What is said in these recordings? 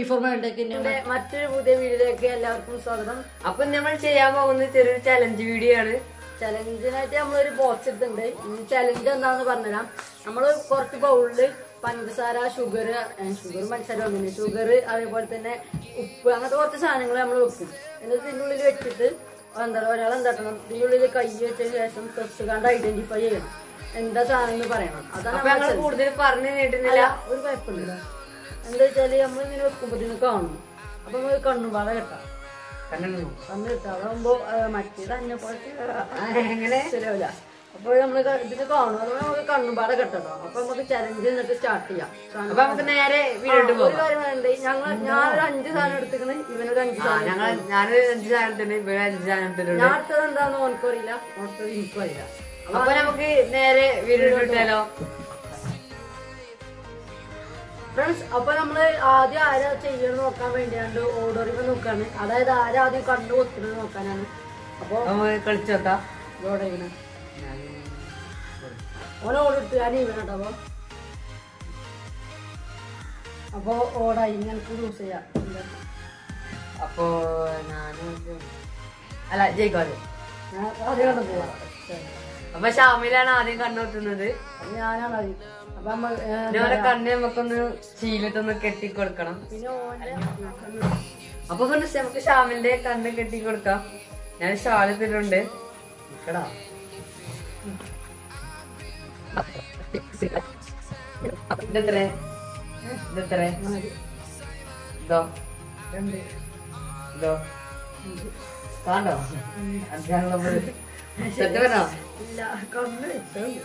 Four മൈൻഡൊക്കെ മറ്റൊരു പുതിയ വീഡിയോയിലേക്ക് എല്ലാവർക്കും സ്വാഗതം അപ്പൊ നമ്മൾ ചെയ്യാൻ പോകുന്ന ചെറിയൊരു ചലഞ്ച് വീഡിയോ ആണ് ചലഞ്ചിനായിട്ട് നമ്മളൊരു ബോക്സ് എടുത്തിട്ടുണ്ട് ഈ ചലഞ്ച് എന്താണെന്ന് പറഞ്ഞുതരാം നമ്മൾ കുറച്ച് ബൗളില് പഞ്ചസാര ഷുഗർ ഷുഗർ പഞ്ചസാര അങ്ങനെ ഷുഗർ അതേപോലെ തന്നെ ഉപ്പ് അങ്ങനത്തെ കുറച്ച് സാധനങ്ങൾ നമ്മൾ വെക്കും എന്നിട്ട് ഇതിൻ്റെ ഉള്ളിൽ വെച്ചിട്ട് എന്താ ഒരാൾ എന്താക്കണം ഇതിൻ്റെ ഉള്ളിൽ കൈ വെച്ചതിന് ശേഷം തൊട്ട് കണ്ട് ഐഡന്റിഫൈ ചെയ്യണം എന്താ സാധനം എന്ന് പറയണം അതാണ് അപ്പൊ നമ്മുടെ ഞങ്ങൾ challenge. കൂടുതൽ പറഞ്ഞു നീട്ടുന്നില്ല അല്ല ഒരു കുഴപ്പമില്ല എന്താ വെച്ചാല് നമ്മൾ ഇങ്ങനെ വെക്കുമ്പോഴത്തേന് കാണും അപ്പൊ നമുക്ക് കണ്ണുപാട കെട്ടാം കണ്ടോ കണ്ണ് കെട്ടാം അതാകുമ്പോ ആ, മറ്റേത് അന്നെ പോലത്തെ എങ്ങനെ ശരിയാവില്ല അപ്പോൾ നമ്മള് ക- ഇതിന് കാണും അതുകൊണ്ട് നമുക്ക് കണ്ണുപാട കെട്ടട്ടോ അപ്പൊ നമുക്ക് ചലഞ്ച് എന്നിട്ട് സ്റ്റാർട്ട് ചെയ്യാം അപ്പൊ നമുക്ക് നേരെ വീഡിയോട്ട് ഒരു പോകാം കാര്യം വേണ്ടേ ഞങ്ങൾ ഞാനൊരു അഞ്ച് സാധനം എടുത്തിക്കണ് ഇവനൊരു അഞ്ച് ആ സാധനം ഞങ്ങൾ ഞാനൊരു അഞ്ച് സാധനത്തിന് ഇവിടെ അഞ്ച് സാധനത്തിലുണ്ട് ഞാൻ അടുത്തത് എന്താന്ന് ഓനക്കും അറിയില്ല ഓനത്തത് എനിക്കും അറിയില്ല അപ്പൊ നമുക്ക് നേരെ വീഡിയോ ഇട്ടാലോ ഫ്രണ്ട്സ് അപ്പൊ നമ്മള് ആദ്യം ആരാ ചെയ്യണം നോക്കാൻ വേണ്ടിയാണ്ട് ഓർഡറിൽ നോക്കാണ് അതായത് ആരാ ആദ്യം കണ്ണു കൊത്തുന്നത് നോക്കാനാണ് അപ്പൊ നമുക്ക് കളിച്ചു നോക്കാം ഇതോടെ ഇവനെ ഓനെ ഓടെടുത്ത് ഞാൻ ഇവനട്ടോ അപ്പൊ അപ്പൊ ഓടായി ഞങ്ങൾക്ക് യൂസ് ചെയ്യാം എന്താ? അപ്പൊ ഞാന് അല്ല ജയിക്കോളെ ഞാൻ ആദ്യം കണ്ടു പോവാം അപ്പൊ ഷാമിലാണ് ആദ്യം കണ്ടുകൊടുക്കുന്നത് അപ്പൊ ഞാനാണ് ആദ്യം അപ്പൊ നമ്മ ഏ, പിന്നെ ഓരോ കണ്ണ് നമുക്കൊന്ന് ശീലത്തൊന്ന് കെട്ടിക്കൊടുക്കണം പിന്നെ ഓന്റെ അപ്പൊ ഫ്രണ്ട്സ് നമുക്ക് ഷാമിലിന്റെ കണ്ണ് കെട്ടിക്കൊടുക്കാം ഞാൻ ഷാൾ ഇട്ടിട്ടുണ്ട് നിക്കടാ ഇതെത്രേ ഇതെത്രേ നാല്, ഇതോ രണ്ട് ഇതോ കാണ്ടോ അഞ്ചാണുള്ള സെറ്റ് പറഞ്ഞോ ഇല്ല കണ്ണ് വെച്ചുണ്ട്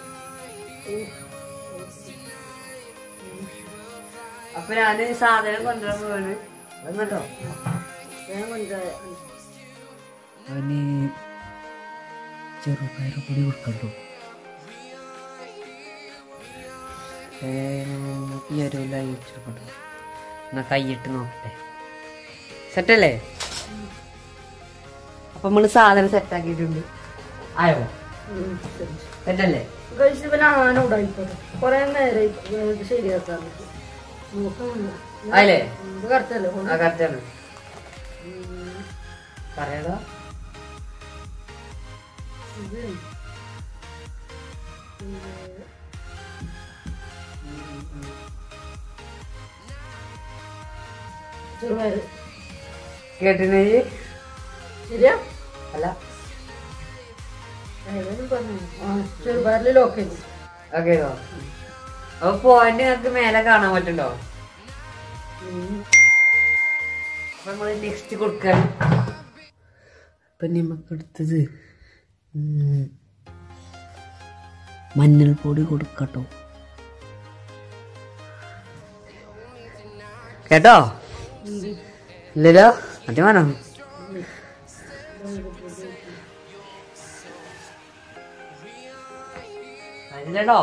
അപ്പൊ ഞാൻ സാധനം കൊണ്ടുവരാൻ പോവാണ് വന്നോ ഞാൻ കൊണ്ടുപോയ അവന് ചെറുപയർ പൊടി കൊടുക്കണ്ടോ ഈ ഒരു അയച്ചോട്ടെ എന്നാ കൈയിട്ട് നോക്കട്ടെ സെറ്റല്ലേ അപ്പൊ നമ്മള് സാധനം സെറ്റ് ആക്കിയിട്ടുണ്ട് ആയോ സെറ്റല്ലേ കഴിച്ച് പിന്നെ ആന ഉടായിക്കോട്ടെ കൊറേ നേരം ഇത് ശരിയാക്കാൻ നോക്കുന്നില്ല ആയില്ലേ ഇത് കറക്റ്റല്ലേ ആ കറക്റ്റാണ് പറയാലോ ഇത് ചെറുപയറ് കേട്ടിന് ശരിയാ അല്ല ഏതായാലും പറഞ്ഞു ആ ചെറുപയറിൽ ലോക്ക് ചെയ്തു ഓക്കെ അപ്പൊ പോയിന്റ് നിങ്ങൾക്ക് മേലെ കാണാൻ പറ്റുണ്ടോ അപ്പൊ നമ്മള് നെക്സ്റ്റ് കൊടുക്കാൻ അപ്പം നമുക്ക് അടുത്തത് ഉം, മഞ്ഞൾപ്പൊടി കൊടുക്കട്ടോ കേട്ടോ ഇല്ലല്ലോ മറ്റേ വേണം അതില്ലട്ടോ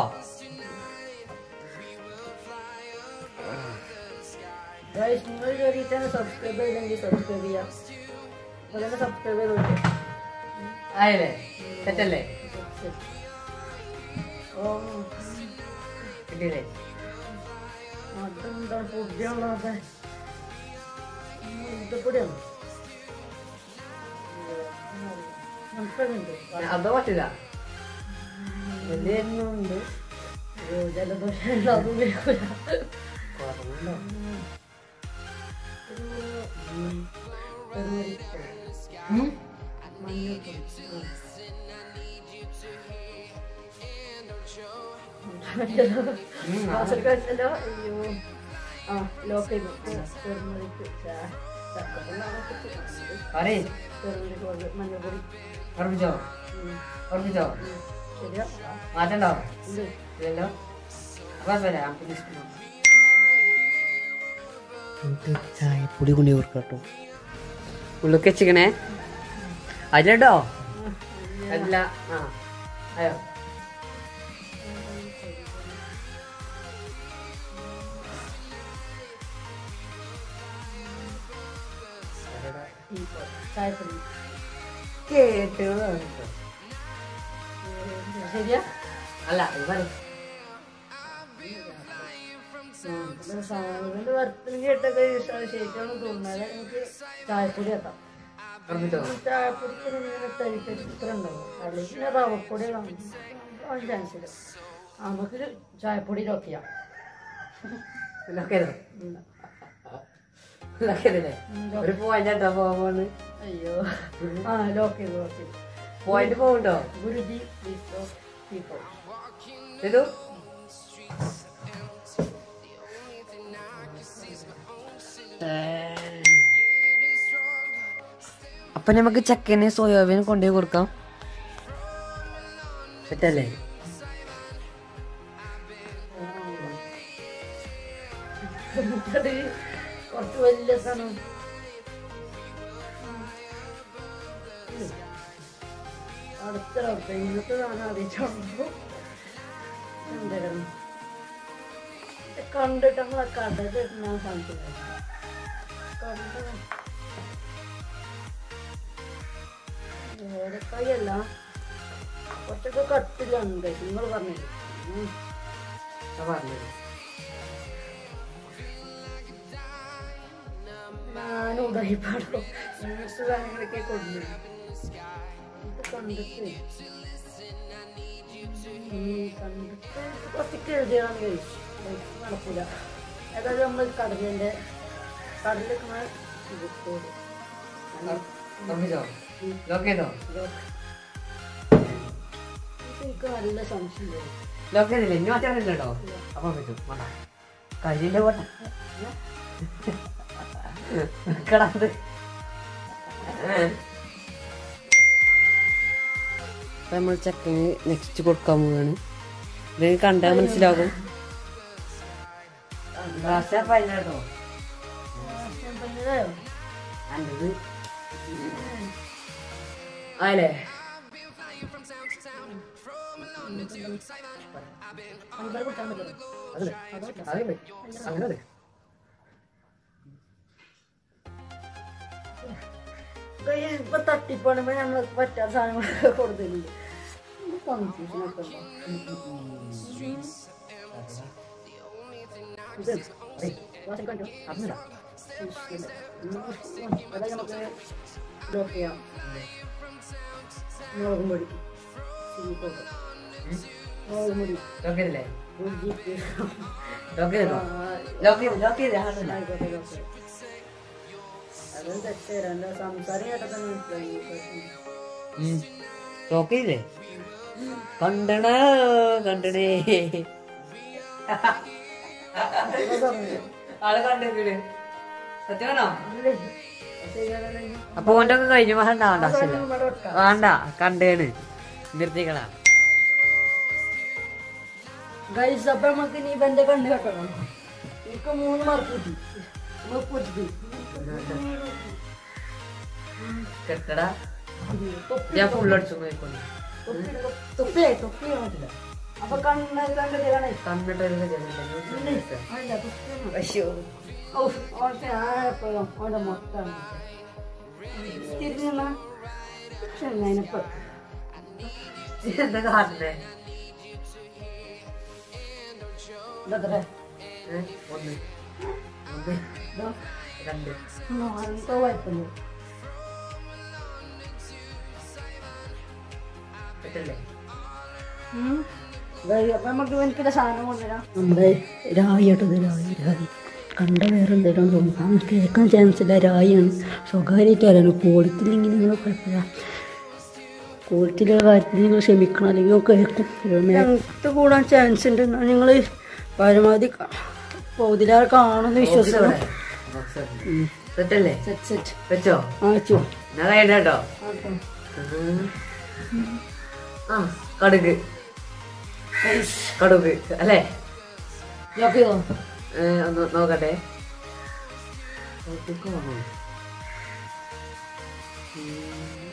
ഗൈസ് നിങ്ങൾ കയറിയിട്ടാണ് സബ്സ്ക്രൈബ് ചെയ്തെങ്കിൽ സബ്സ്ക്രൈബ് ചെയ്യാം അതുപോലെ സബ്സ്ക്രൈബ് ചെയ്ത് നോക്കാം ആയില്ലേ സെറ്റല്ലേ ഓ കിട്ടിയില്ലേ അതെന്താ പൊടിയാണല്ലാതെ പൊടിയാണ് നമുക്കുണ്ട് അതോ പറ്റില്ല വലിയ എണ്ണമുണ്ട് ജലദോഷം അത് ഉപയോഗിക്കില്ല കുറവുണ്ടോ? ഉം? ഉം, ആ. കാസർഗോഡല്ലോ അയ്യോ ആ ലോക്ക് ചെയ്തു ചെറുമണിക്ക് പറയ് ചെറുമണിക്ക് മഞ്ഞപ്പൊടി ഉറപ്പിച്ചോ ഉം. ഉറപ്പിച്ചോ ഉം. ശരിയാ മാറ്റണ്ടോ ഇത് ഇല്ലല്ലോ അപ്പൊ വരാം പിന്നെ ഇഷ്ടം. നമുക്ക് ചായപ്പൊടി കൊണ്ട് കൊടുക്കട്ടോ ഉള്ളിക്ക് വെച്ചിക്കണേ അതിലോ അല്ല ആ അയോ ഈ ചായപ്പൊടി കേട്ടു ശരിയാ അല്ല ഇത് പറ സാധനത്തിന്റെ വർത്തിന് കേട്ടൊക്കെ ശരിക്കാണ് തോന്നുന്നത് എനിക്ക് ചായപ്പൊടി കേട്ടാ ഉറപ്പിച്ചോ ചായപ്പൊടിക്ക് ഇങ്ങനെ തരിപ്പരി ഇത്ര ഉണ്ടാവും അല്ലെങ്കിൽ പിന്നെ റവപ്പൊടികളാണ് അതിന് ചാൻസ് ഇല്ല നമുക്ക് ചായപ്പൊടി ലോക്ക് ചെയ്യാം ലോക്ക് ചെയ്തോ ലോക്ക് ചെയ്തില്ലേ ഒരു പോയിന്റ് കേട്ടോ പോകുമ്പോന്ന് അയ്യോ ആ ലോക്ക് ചെയ്തു ലോക്ക് ചെയ്തു പോയിന്റ് പോകുന്നുണ്ടോ ഗുരുജി പ്ലീസ് പീപ്പിൾ ചെയ്തു അപ്പൊ നമുക്ക് ചക്കനെ സോയാബീൻ കൊണ്ടുപോയി കൊടുക്കാം സെറ്റല്ലേ കുറച്ച് വലിയ സാധനം അടുത്ത ഡോക്ടർ ഇന്നത്തെ സാധനം അറിയിച്ചുണ്ടോ എന്തായിരുന്നു കണ്ടിട്ട് നമ്മളെ കടയിൽ ഞാൻ കാണിച്ചില്ല കണ്ടത് ഏലക്കായല്ല കുറച്ചൊക്കെ കട്ടിലുണ്ട് നിങ്ങൾ പറഞ്ഞത് ഉം. പറഞ്ഞത് ഞാനും ഉടായിപ്പാടോ ഇങ്ങനത്തെ സാധനങ്ങളൊക്കെ കൊണ്ടുവരും ഇത് കണ്ടിട്ട് ഉം, കണ്ടിട്ട് കുറച്ചൊക്കെ എഴുതിയാണ് കഴിച്ചു നടക്കൂല ഏതായാലും നമ്മൾ കടലിൻ്റെ കടലിലേക്കുള്ള ഇത് കോഡ്. ഉറപ്പിച്ചോ ലോക്ക് ചെയ്തോ ഇതൊക്കെ. എനിക്ക് നല്ല സംശയം ലോക്ക് ചെയ്തില്ലേ ഇനി മാറ്റാൻ കേട്ടോ അപ്പൊ പറ്റും വേണ്ട കഴിയില്ല പോട്ടെ കിടന്നത് നമ്മൾ ചക്കന് നെക്സ്റ്റ് കൊടുക്കാൻ പോവുകയാണ് ഇത് കണ്ടാൽ മനസ്സിലാകും കേട്ടോ പഞ്ഞതായോ അൻ്റത് ആയല്ലേ അൻപത് കൊടുക്കാൻ പറ്റുമോ അതല്ലേ അതല്ലേ അങ്ങനെ അതെ കയ്യിൽ ഇപ്പൊ തട്ടിപ്പണുമ്പോ നമ്മൾക്ക് പറ്റാത്ത സാധനങ്ങളൊക്കെ കൊടുത്തില്ല കൺഫ്യൂഷനൊക്കെ ഇത് വാശം കണ്ടു അതില്ല അതായത് നമുക്ക് ഡ്രോപ്പ് ചെയ്യാം മുളകും പൊടി ചില്ലി പൗഡർ മുളകും പൊടി ലോക്ക് ചെയ്തില്ലേ ഉള്ളിക്ക് ലോക്ക് ചെയ്തോ ലോക്ക് ചെയ്ത് ലോക്ക് ചെയ്ത് ആണല്ലോ ആയിക്കോട്ടെ ഡോക്ടർ അതും തെറ്റേരാ എന്താ സംസാരം കേട്ടൊക്കെ മനസ്സിലായി ലോക്ക് ചെയ്തില്ലേ കണ്ടണ കണ്ടണേ ആളെ കണ്ടേ സത്യമാണോ അപ്പൊ ഓൻ്റെ ഒക്കെ കഴിഞ്ഞു വേണ്ട വേണ്ട ആവശ്യമില്ല വേണ്ട കണ്ടേണ് നിർത്തിക്കളാ ഗൈസ് അപ്പൊ നമുക്ക് ഇനി ഇവന്റെ കണ്ണ് കെട്ടണം എനിക്ക് മൂന്ന് മാർക്ക് കിട്ടി മുപ്പത്തി കെട്ടടാ ഞാൻ ഫുൾ അടിച്ചു നോക്കിക്കൊണ്ടു തൊപ്പിയായി തൊപ്പിയാ പറ്റില്ല അപ്പൊ കണ്ണ് കണ്ട് തരണേ കണ്ടിട്ട് ഒരു ഗതിയില്ല. അല്ല തൊപ്പിയൊന്നും അയ്യോ ഓ ഓക്കെ ആ എപ്പോഴും ഓന്റെ മൊത്തം തിരിഞ്ഞ ചെങ്ങായിനപ്പോ എന്താ കാണുന്നേ എന്താ ഏ? ഒന്ന് ഒന്ന് രണ്ട് എന്തോ കുഴപ്പമില്ല പറ്റല്ലേ അപ്പൊ നമുക്ക് എനിക്കിടെ സാധനം കൊണ്ടുവരാം നമ്മുടെ രായി കേട്ടത് രായി രായി കണ്ട വേറെ എന്തെങ്കിലും തോന്നും ആ കേൾക്കാൻ ചാൻസ് ഇല്ല രായിയാണ് സ്വകാര്യമായിട്ട് അറിയണം ക്വാളിറ്റിയിലെങ്കിൽ നിങ്ങൾ കുഴപ്പമില്ല ക്വാളിറ്റിയിലുള്ള കാര്യത്തിൽ നിങ്ങൾ ക്ഷമിക്കണം അല്ലെങ്കിൽ ഒക്കെ കേൾക്കും ഞങ്ങൾക്ക് കൂടാൻ ചാൻസ് ഉണ്ട് നിങ്ങൾ പരമാവധി പൗതിലാർ കാണുമെന്ന് വിശ്വസിക്കണം സെറ്റല്ലേ സെറ്റ് സെറ്റ് വെച്ചോ ആ വെച്ചു ഞാൻ കഴിയണ്ട കേട്ടോ ആ കടുക് കടുക് അല്ലേ ലോക്ക് ചെയ്തോ ഏ, ഒന്ന് നോക്കട്ടെ കടുകാണോ? ഉം.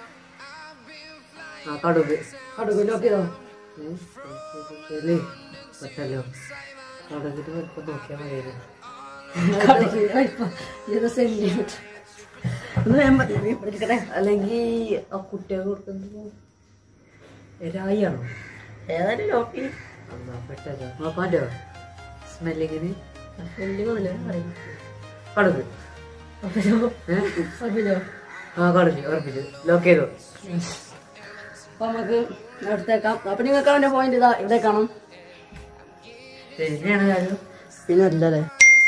ആ കടുക് കടുക് ലോക്ക് ചെയ്തോ ഏ, ഇതില് പെട്ടല്ലോ കടുകിന് വലിപ്പം നോക്കിയാൽ മതിയായിരുന്നു കടുക് ഇപ്പം ഇരുപത് സെന്റിമീറ്റർ ഒന്ന് വേഗം മതി, വേഗം പിടിക്കട്ടെ അല്ലെങ്കിൽ ആ കുട്ടികൾ കൊടുക്കുന്നത് രായിയാണോ ഏതായാലും ലോക്ക് ചെയ്യും എന്നാ പെട്ടല്ലോ നോക്കാറ്റോ സ്മെല്ലിങ്ങിന് വലിയ മുതലേ പറയും കടുക് ഉറപ്പിച്ചോ ഏ? ഉറപ്പിച്ചോ ആ കടുക് ഉറപ്പിച്ചു ലോക്ക് ചെയ്തു അപ്പൊ നമുക്ക് എടുത്തേക്കാം അപ്പൊ നിങ്ങൾക്ക് അവന്റെ പോയിന്റ് ഇതാ ഇവിടെ കാണാം ശരിയാണ് കാര്യം പിന്നെ അല്ലല്ലേ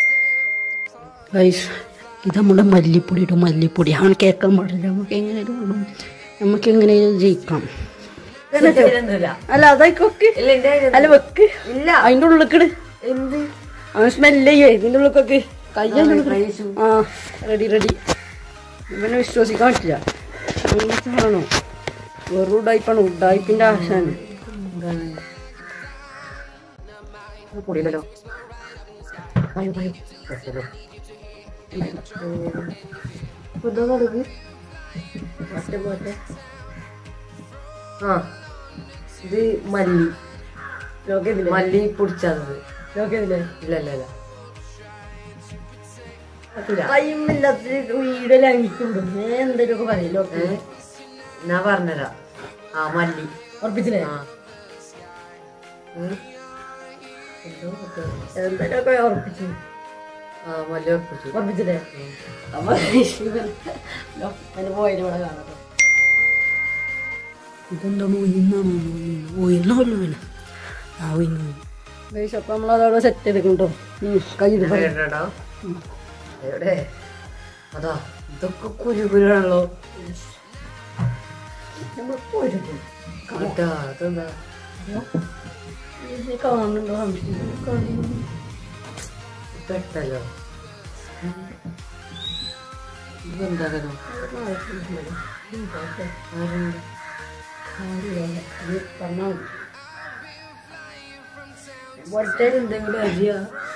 ഗൈസ് ഇത് നമ്മുടെ മല്ലിപ്പൊടി ഇട്ടോ മല്ലിപ്പൊടി അവൻ കേൾക്കാൻ പാടില്ല നമുക്ക് എങ്ങനെയും വേണം നമുക്ക് എങ്ങനെയും ജയിക്കാം ഇതിലൊന്നുമില്ല. അല്ല അതായിക്കൊക്കെ ഇല്ല എന്റെ കയ്യില് അല്ല വെക്ക് ഇല്ല അതിന്റെ ഉള്ളിക്കിട് എന്ത് അവൻ സ്മെല്ല് ചെയ്യേ ഇതിന്റെ ഉള്ളിക്കൊക്കെ കയ്യാണ് കഴിച്ചു. ആ റെഡി റെഡി ഇവനെ വിശ്വസിക്കാൻ പറ്റില്ല അങ്ങനത്തെ ആണോ വെറും ഉഡായിപ്പാണ് ഉഡായിപ്പിന്റെ ആശാന് എന്താണ് പൊടിയില്ലല്ലോ പറയൂ പറയൂ രസമല്ലോ. ഇപ്പൊ ഇതാ കടുക് ഒറ്റ പോട്ടെ ആ ഇത് മല്ലി ലോക്കിയതില്ലേ മല്ലി പൊടിച്ചത് ലോക്കിയതില്ലേ ഇല്ല ഇല്ല ഇല്ല പറ്റൂല. ടൈമില്ലാത്ത വീഡിയോയിൽ അങ്ങിട്ടുണ്ട് ഞാൻ എന്തെങ്കിലുമൊക്കെ പറയും ഏ? ലോക്കി ഞാൻ പറഞ്ഞുതരാം ആ മല്ലി ഉറപ്പിച്ചില്ലേ ആ ഉം. എന്തോ ഒക്കെ. എന്തെങ്കിലുമൊക്കെ ഉറപ്പിച്ചു ആ മല്ലി ഉറപ്പിച്ചു ഉറപ്പിച്ചില്ലേ ഉം. അപ്പൊ എന്റെ പോയിന്റ് ഇവിടെ കാണാം ഇതെന്താ ഉയർന്നാണോ ഉയർന്നല്ലോ വേണം ആ ഉയർന്നു ഗൈസ് അപ്പൊ നമ്മളതവിടെ സെറ്റ് ചെയ്തിട്ടുണ്ടോ കൈ ഞാൻ കേട്ടോ എവിടെ അതാ ഇതൊക്കെ കുരു കുരുവാണല്ലോ നമ്മൾ പോയിട്ട് കേട്ടാ അതെന്താ കാണുന്നുണ്ടോ സംശയം കാണുന്നു പെട്ടല്ലോ ഇതെന്താകണം ആരുണ്ട് പറഞ്ഞാൽ മതി എന്തെങ്കിലും അരിയ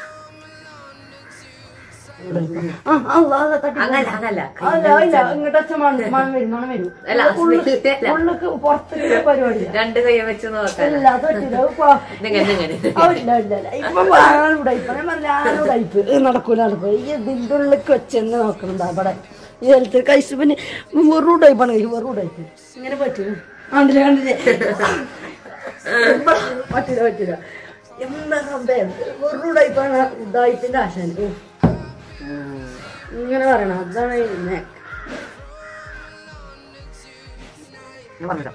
ആ അല്ല അല്ല തട്ടി അങ്ങല്ല അങ്ങല്ല അല്ല ഇല്ല ഇങ്ങോട്ട് അച്ഛൻ മണം മണം വരും മണം വരും അല്ല, ഉള്ളിക്ക് സ്മെല്ല് അല്ല. ഉള്ളിക്ക് പുറത്തേക്ക് പരിപാടിയില്ല രണ്ട് കൈ വെച്ച് നോക്കാം ഇല്ല അത് പറ്റില്ല അത് പോ- ഇതെങ്ങനെ ഇങ്ങനെ ആ, ഇല്ല ഇല്ല ഇല്ല ഇപ്പൊ ഞാനിവിടെ ഇപ്പൊ ഞാൻ പറഞ്ഞ ഞാനിവിടെ ഇപ്പ് നടക്കൂല നടക്കൂല ഈ ഇതിന്റെ ഉള്ളിലേക്ക് വെച്ചെന്ന് നോക്കണം അവിടെ ഈ ഹെൽത്ത് കൈസ് പിന്നെ വെറും ടൈപ്പാണ് ഈ വെറും ടൈപ്പ് ഇങ്ങനെ പറ്റൂ കണ്ടില്ല കണ്ടില്ലേ പറ്റില്ല പറ്റില്ല എന്താ സംഭവം വെറും ടൈപ്പാണ് ഉഡായിപ്പിന്റെ ആശാൻ ഓ, ഇങ്ങനെ പറയണം അതാണ് ഈ neck. ഞാൻ പറഞ്ഞോ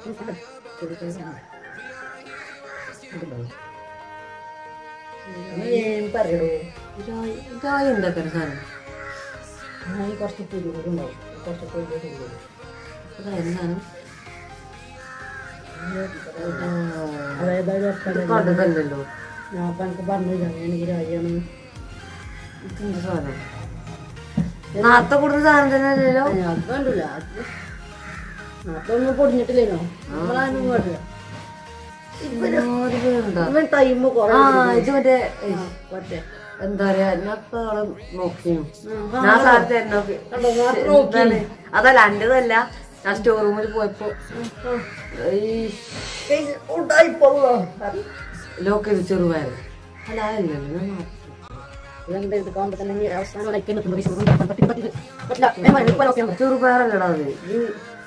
നീ ഏം പറയടോ ഇതായി എന്താക്കാൻ സാധനം ഞാൻ കുറച്ച് പുരുകൂടെ ഉണ്ടാവും കുറച്ച് പുരുകൂടെ ഇതാ എന്താണ് അതായത് കടുകല്ലല്ലോ ഞാൻ അപ്പൊ എനിക്ക് പറഞ്ഞില്ല എനിക്ക് രാജിയാണ് ഇതെന്ത് സാധനം നാത്ത കൂടുന്ന സാധനം തന്നെ അല്ലല്ലോ അത് കണ്ടില്ല അത് അതൊന്നും പൊടിഞ്ഞിട്ടില്ലേനോ നമ്മളാരും കേട്ടില്ല ഒരുപാട് പേരുണ്ടോ? ഇവൻ ടൈം കൊറേ ആ ഇത് മറ്റേ മറ്റേ എന്താ പറയാ ഞാൻ ഇപ്പൊ അവിടെ നോക്കിയിരുന്നു ആ, ഞാൻ സാധനത്തെ നോക്കി കണ്ടോ, നേരത്തെ നോക്കി. എന്താണ്? അതല്ല എന്റേതല്ല ഞാൻ സ്റ്റോർ റൂമിൽ പോയപ്പോ ഈ ഉണ്ടായിപ്പോളോ ലോക്ക് ചെയ്ത് ചെറുപയർ അല്ല അതല്ലല്ലോ ഞാൻ മാറ്റി. ഇതെന്താ ഇത് കാണുമ്പോ തന്നെ ഈ അവസാനം ലൈക്ക് പറ്റില്ല പറ്റില്ല ഞാൻ പറഞ്ഞു, ഇപ്പൊ നോക്കിയാ മതി. ചെറുപയറല്ലടാ അത് ഇത്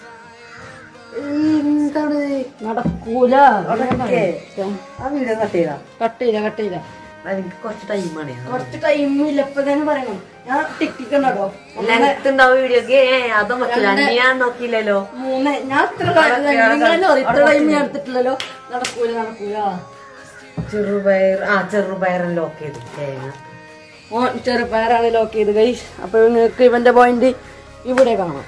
ഈ എന്താണ് നടക്കൂല അതൊക്കെ. ആ വീഡിയോ കട്ട് ചെയ്താ കട്ട് ചെയ്ത കട്ട് ചെയ്ത എനിക്ക് കുറച്ച് ടൈമാണ് കുറച്ച് ടൈം ഇല്ല ഇപ്പൊ തന്നെ പറയണം ഞാൻ ടിക്കറ്റ് ഉണ്ടോ ലെങ്ത് ഉണ്ടാവും വീഡിയോക്ക് ഏ അതും പറ്റില്ല അന്ന് ഞാൻ നോക്കിയില്ലല്ലോ മൂന്ന് ഞാൻ ഇത്ര നിങ്ങളല്ലോ ഇത്ര ടൈം ഞാൻ എടുത്തിട്ടില്ലല്ലോ നടക്കൂല നടക്കൂല ചെറുപയർ ആ ചെറുപയറൻ ലോക്ക് ചെയ്ത് തേങ്ങ ഓ ചെറുപ്പയറാണ് ലോക്ക് ചെയ്ത് കൈ അപ്പൊ നിങ്ങൾക്ക് ഇവന്റെ പോയിന്റ് ഇവിടെ കാണാം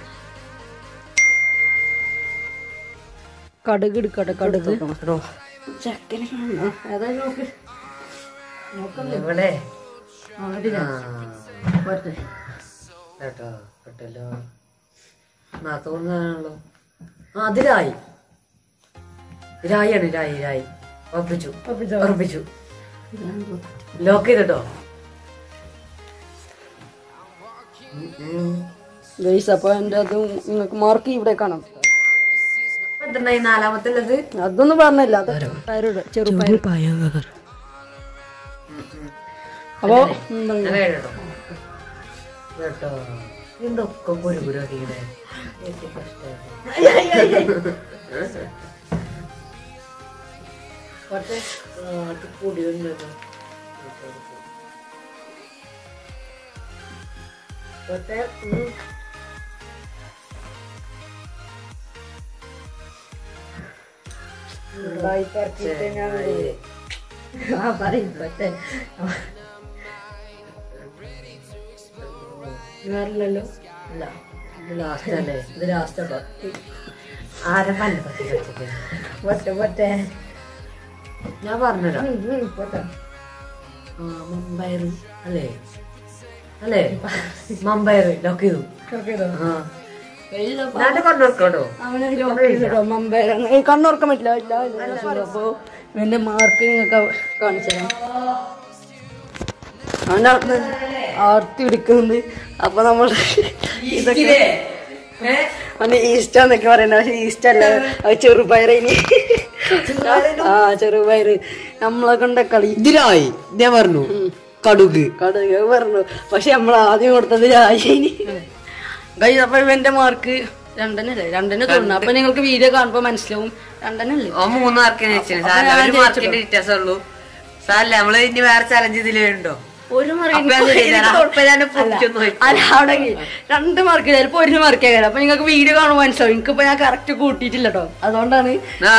കടുക് എടുക്കട്ടെ കടുക് ചക്കനെ കാണണം ഏതായാലും നോക്ക് നോക്കല്ലേ ഇവിടെ ആ, കണ്ടില്ലേ? ആ പോരട്ടെ. കേട്ടോ പെട്ടല്ലോ നാത്തോണ്ടാണല്ലോ ആ അത് രായി രായാണ് രായി രായി ഉറപ്പിച്ചു ഉറപ്പിച്ചോ? ഉറപ്പിച്ചു ലോക്ക് ചെയ്തിട്ടോ ഗൈസ് അപ്പൊ എന്റെ അത് നിങ്ങൾക്ക് മാർക്ക് ഇവിടെ കാണാം എന്തുണ്ടായി നാലാമത്തുള്ളത് അതൊന്നും പറഞ്ഞില്ല അത് പയറുടെ ചെറുപ്പയർ പയർ അപ്പൊ എന്താണ്? ഞാൻ കേട്ടോ കേട്ടോ എന്തൊക്കെ കുരു കുരു അടിക്കണേ എനിക്ക് കഷ്ടായി. പോരട്ടെ. ആ, അത് പൊടിയുണ്ടല്ലോ പക്ഷേ ഉം. ഉണ്ടായി പറക്കിയിട്ട് ഞാൻ ആ പറയും പക്ഷേ വേറില്ലല്ലോ ഇല്ല ഇത് ലാസ്റ്റ് അല്ലേ ഇത് ലാസ്റ്റ് ആരെ പല്ല് പറ്റി വെച്ചിട്ട് പൊട്ടെ പൊട്ടെ ഞാൻ പറഞ്ഞുതരാം ഉം, ഉം, പൊട്ടെ ആ, മമ്പയർ അല്ലേ അല്ലേ മമ്പയർ ലോക്ക് ചെയ്തു കേട്ടോ ആ ഞാൻ കൊണ്ടുവെക്കോട്ടോ കണ്ണോർക്കാൻ പറ്റില്ല ഇല്ല, ഇല്ല, ഇല്ല, ഇല്ല. അപ്പൊ എന്റെ മാർക്ക് നിങ്ങൾക്ക് കാണിച്ചു തരാം അവന്റെ അവിടുന്ന് ആർത്തി പിടിക്കുന്നുണ്ട് അപ്പൊ നമ്മൾ ഇതൊക്കെ അവന് ഈസ്റ്റ് എന്നൊക്കെ പറയുന്നത് പക്ഷെ ഈസ്റ്റ് അല്ല അത് ചെറുപയറിന് ആ ചെറുപയറ് നമ്മളെ കൊണ്ട കളി ഇതിലായി ഞാൻ പറഞ്ഞു കടുക് കടുക് പറഞ്ഞു പക്ഷെ നമ്മൾ ആദ്യം കൊടുത്തത് രാജേനി ഗൈ അപ്പൊ ഇവന്റെ മാർക്ക് രണ്ടെണ്ണല്ലേ രണ്ടെണ്ണ തോന്നുന്നു അപ്പൊ നിങ്ങൾക്ക് വീഡിയോ കാണുമ്പോ മനസ്സിലാവും രണ്ടെണ്ണല്ലേ ഓ മൂന്ന് മാർക്കിന് വെച്ചില്ല സാറില്ല ഒരു മാർക്കിന്റെ വ്യത്യാസം ഉള്ളൂ സാറില്ല നമ്മള് ഇനി വേറെ ചലഞ്ച് ഇതിലുണ്ടോ ഒരു മാർക്ക് അപ്പൊ ഞാൻ ചെയ്തുതരാം. കുഴപ്പമില്ലാണ്ട് പൊട്ടിച്ചൊന്ന് പോയി. അല്ല അവിടെ രണ്ട് മാർക്ക് ചിലപ്പോ ഒരു മാർക്ക് ആകാരം അപ്പൊ നിങ്ങൾക്ക് വീഡിയോ കാണുമ്പോൾ മനസ്സിലാവും എനിക്കിപ്പോ ഞാൻ കറക്റ്റ് കൂട്ടിയിട്ടില്ല കേട്ടോ അതുകൊണ്ടാണ് ആ.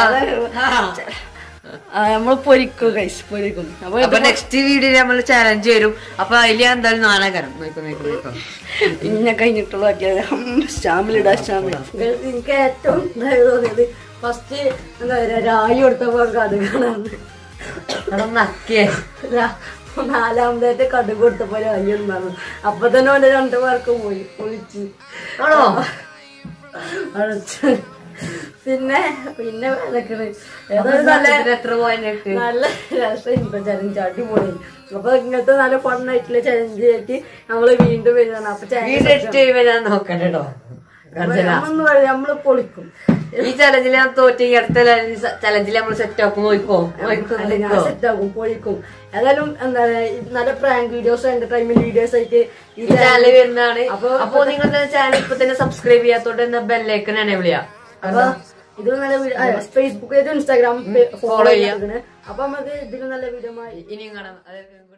നമ്മൾ പൊരിക്കും കൈസ് പൊരിക്കും അപ്പൊ അപ്പൊ നെക്സ്റ്റ് വീഡിയോയിൽ നമ്മൾ ചലഞ്ച് വരും അപ്പൊ അതിൽ എന്തായാലും നാണകരം നോക്കോ നോക്കോ നോക്കോ ഇന്നെ കഴിഞ്ഞിട്ടുള്ള സ്റ്റാമിലിടാ സ്റ്റാമിൽ എനിക്ക് ഏറ്റവും ഇതായത് തോന്നിയത് ഫസ്റ്റ് എന്താ പറയാ രായി കൊടുത്തപ്പോ കടുക് കാണാന്ന് അവിടെ നക്കിയേ രാ- നാലാമതായിട്ട് കടുക് കൊടുത്തപ്പോ രായി ഉണ്ടായിരുന്നു അപ്പൊ തന്നെ അവന്റെ രണ്ട് പേർക്ക് പോയി പൊളിച്ച് ആണോ അടച്ച്. പിന്നെ പിന്നെ നിക്കണ് ഏതായാലും നല്ല ഇതിന് എത്ര പോയിന്റ് നല്ല രസമുണ്ട് ചലഞ്ച് അടിപൊളി അപ്പൊ ഇങ്ങനത്തെ നല്ല ഫണ്ണായിട്ടുള്ള ചലഞ്ച് ആയിട്ട് നമ്മള് വീണ്ടും വരുന്നതാണ് അപ്പൊ വീഡിയോ എഡിറ്റ് ചെയ്യുമ്പോ ഞാൻ നോക്കണ്ട കേട്ടോ നമ്മളൊന്ന് പറയാം നമ്മള് പൊളിക്കും ഈ ചലഞ്ചിൽ ഞാൻ തോറ്റെങ്കിൽ അടുത്ത ചലഞ്ചിൽ നമ്മൾ സെറ്റ് ആക്കും നോക്കോ അല്ല, ഞാൻ സെറ്റ് ആകും പൊളിക്കും ഏതായാലും എന്താ പറയാ, ഇത് നല്ല പ്രാങ്ക് വീഡിയോസ് എന്റർടൈൻമെന്റ് വീഡിയോസ് ആയിട്ട് ഈ ഈ ചാനൽ വരുന്നതാണ് അപ്പൊ- അപ്പൊ നിങ്ങൾ ചാനൽ ഇപ്പൊ തന്നെ സബ്സ്ക്രൈബ് ചെയ്യാത്തോണ്ട് എന്നാ ബെല്ലൈക്കൺ എനേബിൾ ചെയ്യാം അപ്പൊ ഇതിൽ നല്ല വീഡിയോ ഫേസ്ബുക്ക് ഇൻസ്റ്റാഗ്രാം ഫോളോ ചെയ്യാം. ചെയ്യാം അപ്പൊ നമുക്ക് ഇതിൽ നല്ല വീഡിയോ ഇനിയും കാണാം അതായത്